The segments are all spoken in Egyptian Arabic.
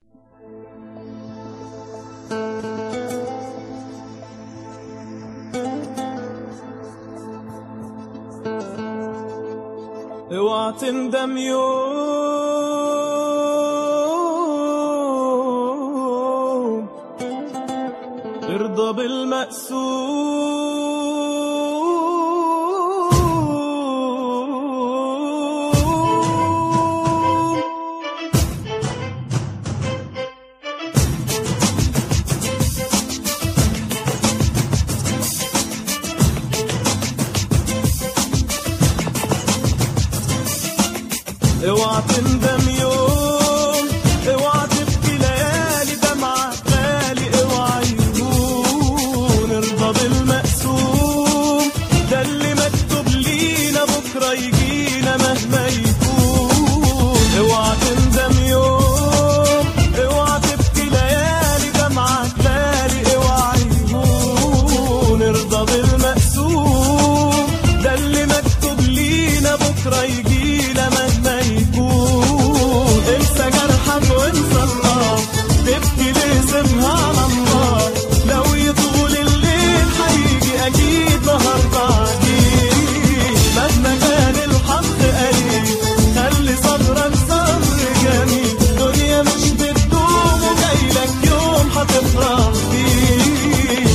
اوعى تندم يوم ارضى بالمقسوم اوعى تندم يوم اوعى تبكي ليالي دمعة غالي اوعى يهون ارضى بالمقسوم ده اللي مكتوب لينا بكرة يجينا مهما يكون اوعى تندم يوم اوعى تبكي ليالي دمعة غالي اوعى يهون ارضى بالمقسوم ده اللي مكتوب لينا بكرة يجينا مهما يكون انسى جرحك وانسى النار تبكي ليه سيبها على الله لو يطول الليل هيجي اكيد نهار بعدين مهما كان الحق قليل خلي صبرك صبر جميل دنيا مش بتدوم وجايلك يوم هتفرح فيه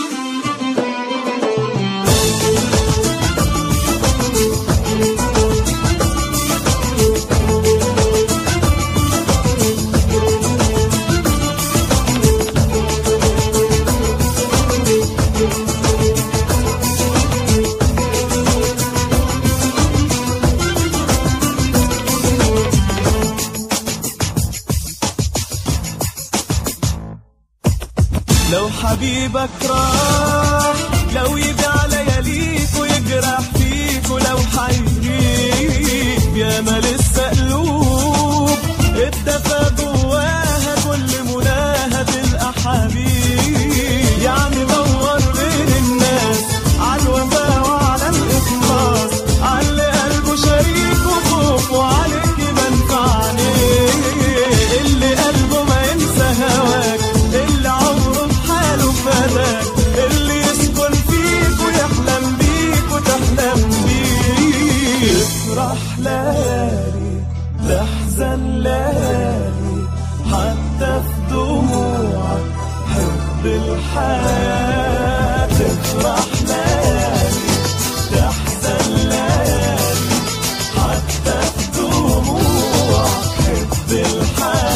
لو حبيبك راح لو يبيع لياليك ويجرح فيك ولو حيغيب يا ما لسه قلوب اتدفى جواها كل مناها تلقى حبيب يعني دور بين الناس على الوفاء وعلى الإخلاص على اللي قلبه شريك وخوف وعليك منفعني اللي قلبه ما ينسى هواك اللي عمره بحاله فداك اللي يسكن فيك ويحلم بيك وتحلم بيه تفرح ليالي تحزن ليالي حتى في دموعك حب الحياة تفرح ليالي تحزن ليالي حتى في دموعك حب الحياة